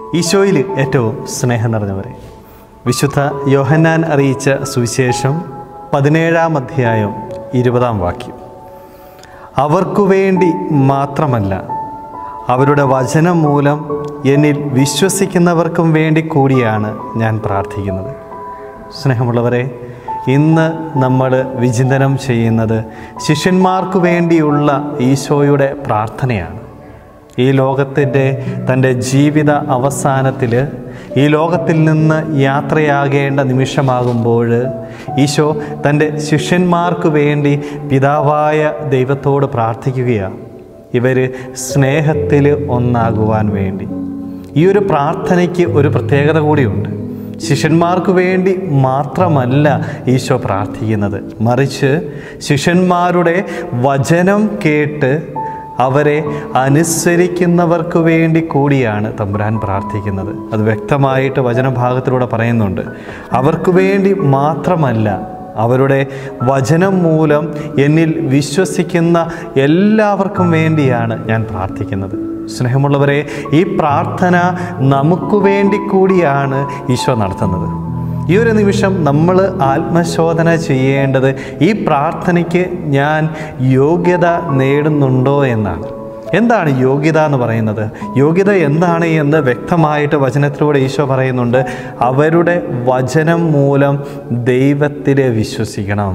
ഈശോയിൽ ഏറ്റവും സ്നേഹം നിറഞ്ഞവരെ വിശുദ്ധ യോഹന്നാൻ അറിയിച്ച സുവിശേഷം പതിനേഴാം അധ്യായം ഇരുപതാം വാക്യം അവർക്കു വേണ്ടി മാത്രമല്ല അവരുടെ വചനം മൂലം എന്നിൽ വിശ്വസിക്കുന്നവർക്കും വേണ്ടി കൂടിയാണ് ഞാൻ പ്രാർത്ഥിക്കുന്നത് സ്നേഹമുള്ളവരെ ഇന്ന് നമ്മൾ വിചിന്തനം ചെയ്യുന്നത് ശിഷ്യന്മാർക്ക് വേണ്ടിയുള്ള ഈശോയുടെ പ്രാർത്ഥനയാണ് ഈ ലോകത്തിൻ്റെ തൻ്റെ ജീവിത അവസാനത്തിൽ ഈ ലോകത്തിൽ നിന്ന് യാത്രയാകേണ്ട നിമിഷമാകുമ്പോൾ ഈശോ തൻ്റെ ശിഷ്യന്മാർക്ക് വേണ്ടി പിതാവായ ദൈവത്തോട് പ്രാർത്ഥിക്കുകയാണ് ഇവർ സ്നേഹത്തിൽ ഒന്നാകുവാൻ വേണ്ടി ഈ ഒരു പ്രാർത്ഥനയ്ക്ക് ഒരു പ്രത്യേകത കൂടിയുണ്ട് ശിഷ്യന്മാർക്ക് വേണ്ടി മാത്രമല്ല ഈശോ പ്രാർത്ഥിക്കുന്നത് മറിച്ച് ശിഷ്യന്മാരുടെ വചനം കേട്ട് അവരെ അനുസരിക്കുന്നവർക്ക് വേണ്ടി കൂടിയാണ് തമ്പുരാൻ പ്രാർത്ഥിക്കുന്നത് അത് വ്യക്തമായിട്ട് വചനഭാഗത്തിലൂടെ പറയുന്നുണ്ട് അവർക്ക് വേണ്ടി മാത്രമല്ല അവരുടെ വചനം മൂലം എന്നിൽ വിശ്വസിക്കുന്ന എല്ലാവർക്കും വേണ്ടിയാണ് ഞാൻ പ്രാർത്ഥിക്കുന്നത് സ്നേഹമുള്ളവരെ ഈ പ്രാർത്ഥന നമുക്ക് വേണ്ടി കൂടിയാണ് ഈശോ നടത്തുന്നത് ഈ ഒരു നിമിഷം നമ്മൾ ആത്മശോധന ചെയ്യേണ്ടത് ഈ പ്രാർത്ഥനയ്ക്ക് ഞാൻ യോഗ്യത നേടുന്നുണ്ടോ എന്നാണ് എന്താണ് യോഗ്യത എന്ന് പറയുന്നത് യോഗ്യത എന്താണ് എന്ന് വ്യക്തമായിട്ട് വചനത്തിലൂടെ ഈശോ പറയുന്നുണ്ട് അവരുടെ വചനം മൂലം ദൈവത്തിൽ വിശ്വസിക്കണം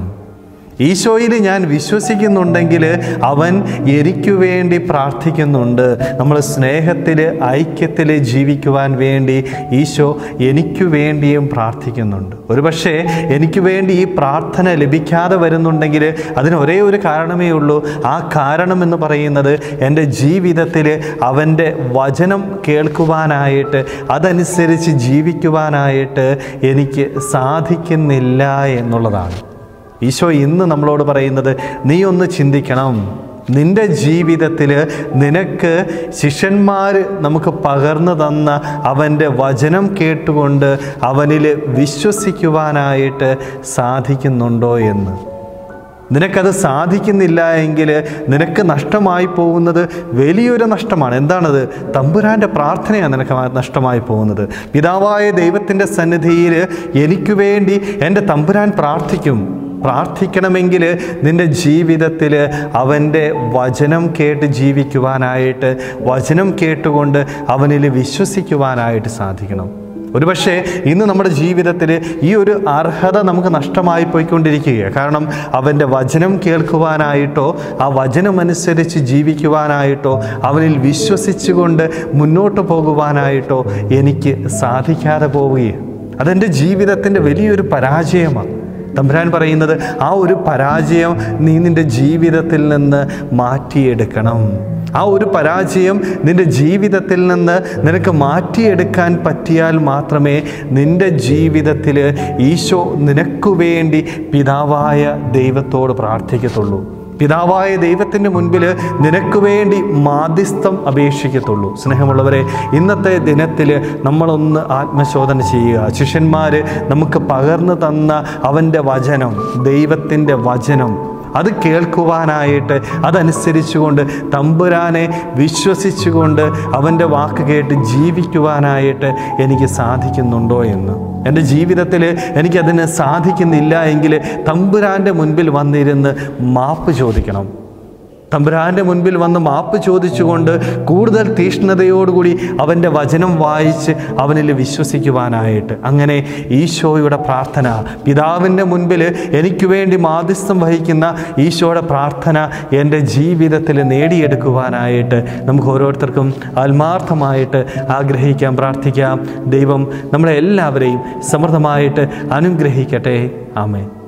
ഈശോയിൽ ഞാൻ വിശ്വസിക്കുന്നുണ്ടെങ്കിൽ അവൻ എനിക്ക് വേണ്ടി പ്രാർത്ഥിക്കുന്നുണ്ട് നമ്മൾ സ്നേഹത്തിൽ ഐക്യത്തിൽ ജീവിക്കുവാൻ വേണ്ടി ഈശോ എനിക്ക് വേണ്ടിയും പ്രാർത്ഥിക്കുന്നുണ്ട് ഒരുപക്ഷെ എനിക്ക് വേണ്ടി ഈ പ്രാർത്ഥന ലഭിക്കാതെ വരുന്നുണ്ടെങ്കിൽ അതിന് ഒരേ ഒരു കാരണമേ ഉള്ളൂ ആ കാരണം എന്ന് പറയുന്നത് എൻ്റെ ജീവിതത്തിൽ അവൻ്റെ വചനം കേൾക്കുവാനായിട്ട് അതനുസരിച്ച് ജീവിക്കുവാനായിട്ട് എനിക്ക് സാധിക്കുന്നില്ല എന്നുള്ളതാണ് ഈശോ ഇന്ന് നമ്മളോട് പറയുന്നത് നീ ഒന്ന് ചിന്തിക്കണം നിന്റെ ജീവിതത്തിൽ നിനക്ക് ശിഷ്യന്മാർ നമുക്ക് പകർന്നു തന്ന അവൻ്റെ വചനം കേട്ടുകൊണ്ട് അവനിൽ വിശ്വസിക്കുവാനായിട്ട് സാധിക്കുന്നുണ്ടോ എന്ന് നിനക്കത് സാധിക്കുന്നില്ല എങ്കിൽ നിനക്ക് നഷ്ടമായി പോകുന്നത് വലിയൊരു നഷ്ടമാണ് എന്താണത് തമ്പുരാൻ്റെ പ്രാർത്ഥനയാണ് നിനക്ക് നഷ്ടമായി പോകുന്നത് പിതാവായ ദൈവത്തിൻ്റെ സന്നിധിയിൽ എനിക്ക് വേണ്ടി എൻ്റെ തമ്പുരാൻ പ്രാർത്ഥിക്കും പ്രാർത്ഥിക്കണമെങ്കിൽ നിൻ്റെ ജീവിതത്തിൽ അവൻ്റെ വചനം കേട്ട് ജീവിക്കുവാനായിട്ട് വചനം കേട്ടുകൊണ്ട് അവനിൽ വിശ്വസിക്കുവാനായിട്ട് സാധിക്കണം ഒരുപക്ഷെ ഇന്ന് നമ്മുടെ ജീവിതത്തിൽ ഈ ഒരു അർഹത നമുക്ക് നഷ്ടമായി പോയിക്കൊണ്ടിരിക്കുകയാണ് കാരണം അവൻ്റെ വചനം കേൾക്കുവാനായിട്ടോ ആ വചനമനുസരിച്ച് ജീവിക്കുവാനായിട്ടോ അവനിൽ വിശ്വസിച്ചുകൊണ്ട് മുന്നോട്ട് പോകുവാനായിട്ടോ എനിക്ക് സാധിക്കാതെ പോവുകയാണ് അതെൻ്റെ ജീവിതത്തിൻ്റെ വലിയൊരു പരാജയമാണ് തമ്പുരാൻ പറയുന്നത് ആ ഒരു പരാജയം നീ നിൻ്റെ ജീവിതത്തിൽ നിന്ന് മാറ്റിയെടുക്കണം ആ ഒരു പരാജയം നിൻ്റെ ജീവിതത്തിൽ നിന്ന് നിനക്ക് മാറ്റിയെടുക്കാൻ പറ്റിയാൽ മാത്രമേ നിൻ്റെ ജീവിതത്തിൽ ഈശോ നിനക്കു വേണ്ടി പിതാവായ ദൈവത്തോട് പ്രാർത്ഥിക്കത്തുള്ളൂ പിതാവായ ദൈവത്തിൻ്റെ മുൻപിൽ നിനക്ക് വേണ്ടി മാധ്യസ്ഥം അപേക്ഷിക്കത്തുള്ളൂ സ്നേഹമുള്ളവരെ ഇന്നത്തെ ദിനത്തിൽ നമ്മളൊന്ന് ആത്മശോധന ചെയ്യുക ശിഷ്യന്മാർ നമുക്ക് പകർന്നു തന്ന അവൻ്റെ വചനം ദൈവത്തിൻ്റെ വചനം അത് കേൾക്കുവാനായിട്ട് അതനുസരിച്ചുകൊണ്ട് തമ്പുരാനെ വിശ്വസിച്ചുകൊണ്ട് അവൻ്റെ വാക്ക് കേട്ട് ജീവിക്കുവാനായിട്ട് എനിക്ക് സാധിക്കുന്നുണ്ടോ എന്ന് എൻ്റെ ജീവിതത്തിൽ എനിക്കതിന് സാധിക്കുന്നില്ല എങ്കിൽ തമ്പുരാൻ്റെ മുൻപിൽ വന്നിരുന്ന് മാപ്പ് ചോദിക്കണം തമ്പുരാൻ്റെ മുൻപിൽ വന്ന് മാപ്പ് ചോദിച്ചുകൊണ്ട് കൂടുതൽ തീഷ്ണതയോടുകൂടി അവൻ്റെ വചനം വായിച്ച് അവനിൽ വിശ്വസിക്കുവാനായിട്ട് അങ്ങനെ ഈശോയുടെ പ്രാർത്ഥന പിതാവിൻ്റെ മുൻപിൽ എനിക്ക് വേണ്ടി മാധ്യസ്ഥം വഹിക്കുന്ന ഈശോയുടെ പ്രാർത്ഥന എൻ്റെ ജീവിതത്തിൽ നേടിയെടുക്കുവാനായിട്ട് നമുക്ക് ഓരോരുത്തർക്കും ആത്മാർത്ഥമായിട്ട് ആഗ്രഹിക്കാം പ്രാർത്ഥിക്കാം ദൈവം നമ്മളെ എല്ലാവരെയും സമൃദ്ധമായിട്ട് അനുഗ്രഹിക്കട്ടെ ആമേ